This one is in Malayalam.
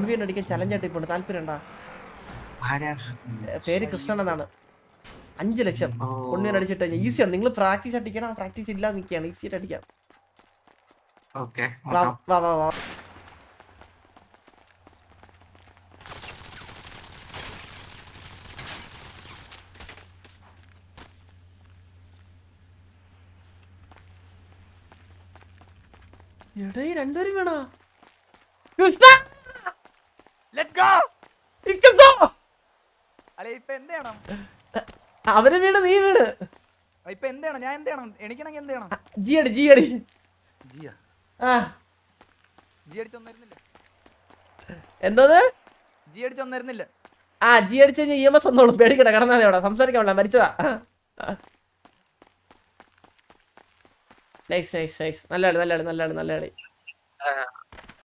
വി എൻ അടിക്കാൻ ചലഞ്ച് ആയിട്ട് ഇപ്പോൾ താല്പര്യം ഉണ്ടാ ആരാ? പേര് കൃഷ്ണൻ എന്നാണ് അഞ്ച് ലക്ഷം ഓ. വൺ വി അടിച്ചിട്ട് ഈസിയാണ് നിങ്ങൾ പ്രാക്ടീസ് അടിക്കണം പ്രാക്ടീസ് ഇല്ലാതെ നിൽക്കുകയാണ് ഈസി ആയിട്ട് അടിക്കാം ഓക്കേ, വാ നോക്കാം. വാ വാ വാ എടേ രണ്ടുപേരും വേണോ കൃഷ്ണ ലെറ്റ്സ് ഗോ ഇക്കസോ! അല്ലെ ഇപ്പൊ എന്ത് ചെയ്യണം അവര് വീട് നീ വീട് ഇപ്പൊ എന്ത് ചെയ്യണം ഞാൻ എന്ത് ചെയ്യണം എണിക്കണമെങ്കിൽ എന്ത് ചെയ്യണം ജി അടി ജി അടി ജിയാ ആ ജി അടിച്ചൊന്നും വരുന്നില്ല എന്തത് ജി അടിച്ചൊന്നും വരുന്നില്ല ആ ജി അടിച്ച് കഴിഞ്ഞാൽ ഇ എം എസ് വന്നോളൂ പേടിക്കണ്ട കടന്നാതെ അവിടെ സംസാരിക്കാൻ പറ്റില്ല മരിച്ചതാ നൈസ് നൈസ് നൈസ് നല്ല കളി നല്ല കളി നല്ല കളി നല്ല കളി ആ,